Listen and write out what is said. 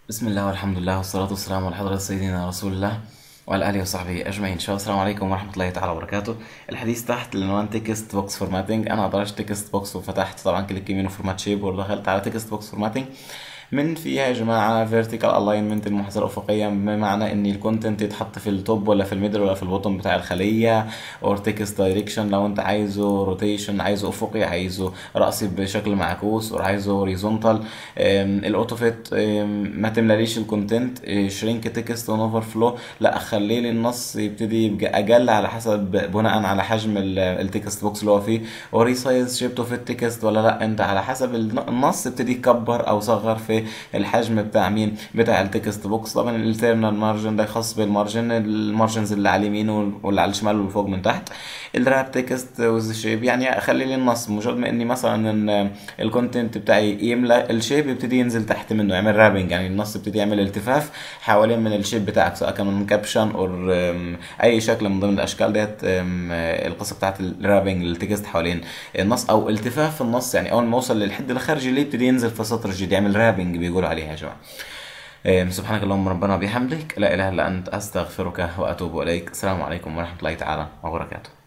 بسم الله والحمد لله والصلاة والسلام على حضرة سيدنا رسول الله وعلى آله وصحبه أجمعين إن شاء الله السلام عليكم ورحمة الله تعالى وبركاته الحديث تحت العنوان تكست بوكس فورماتنج أنا درجت تكست بوكس وفتحت طبعا كليك يمين وفورمات شيب ودخلت على تكست بوكس فورماتنج من فيها يا جماعة فيرتيكال الاينمنت المحاذاة الأفقية بمعنى إن الكونتنت يتحط في التوب ولا في الميدل ولا في البوتوم بتاع الخلية اور تكست دايركشن لو أنت عايزه روتيشن عايزه أفقي عايزه رأسي بشكل معكوس اور عايزه هوريزونتال الأوتو فيت ما تملاليش الكونتنت شرينك تكست اون اوفر فلو لا خلي لي النص يبتدي يبقى أجل على حسب بناء على حجم التكست بوكس اللي هو فيه وريسايز شيبته في التكست ولا لا أنت على حسب النص ابتدي يكبر أو صغر في الحجم بتاع مين بتاع التكست بوكس طبعا الانترنال مارجن ده خاص بالمارجن المارجنز اللي على اليمين واللي على الشمال واللي فوق من تحت الراب تكست وذ شيب يعني اخلي لي النص مجرد ما اني مثلا ان الكونتنت بتاعي يملى الشيب يبتدي ينزل تحت منه يعمل رابنج يعني النص يبتدي يعمل التفاف حوالين من الشيب بتاعك سواء كان من كابشن او اي شكل من ضمن الاشكال ديت القصه بتاعت الرابنج للتكست حوالين النص او التفاف في النص يعني اول ما اوصل للحد الخارجي اللي يبتدي ينزل في سطر جديد يعمل رابنج بيقولوا عليها يا جماعه سبحانك اللهم ربنا وبحمدك لا اله الا انت استغفرك واتوب اليك السلام عليكم ورحمه الله تعالى وبركاته